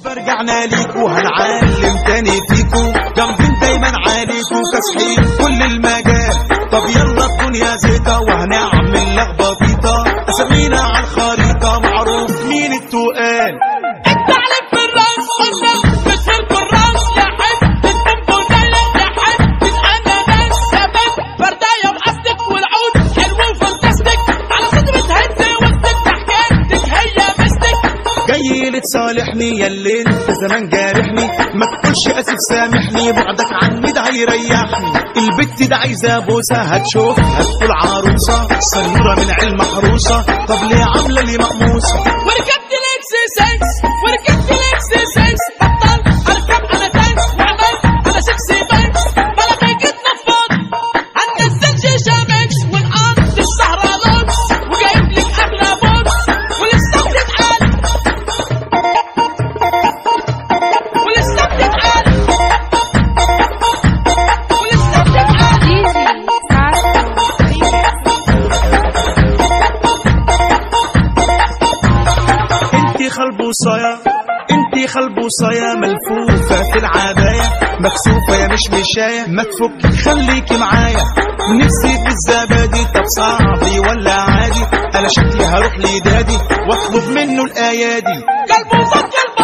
فرجعنا ليكو هنعلم تاني فيكو جامدين دايما عليكو كاسحين كل المجال طب يلا الدنيا زيطة وهنعمل لخبطيطة اسامينا على الخريطة معروف مين التقال انت عليك في الراس قلنا بتفل بالراس يا حب بتبوم بودايلة يا حب الاناناس سبب برداية وقصدك والعود حلو وفانتاستيك على صدر هد وسط حكايتك هي مستك جاي لتصالحني يا اللي انت زمان جارحني ما تقولش اسف سامحني بعدك عني ده هيريحني البت ده عايزه بوسه هتشوف هتقول عروسه سنوره من علم محروسه طب ليه عامله لي مقموسه وركبت الاكس سكس وركبت الاكس سكس بطل اركب انا تانكس وعملت انا سكسي بانكس بلا بيجي تنفض هنزل شيشه ميكس ونقضي السهره لوكس وجايب لك اغلى بوكس ولسه بتتقال ولسه بتتقال ولسه بتتقال انتي خلبوصايا انتي خلبوصايا ملفوفة في العباية مكسوفة يا مش مشاية ما تفكي خليكي معايا نفسي في الزبادي طب صعبي ولا عادي انا شكلي هروح لدادي واطلب منه الايادي قلبه فك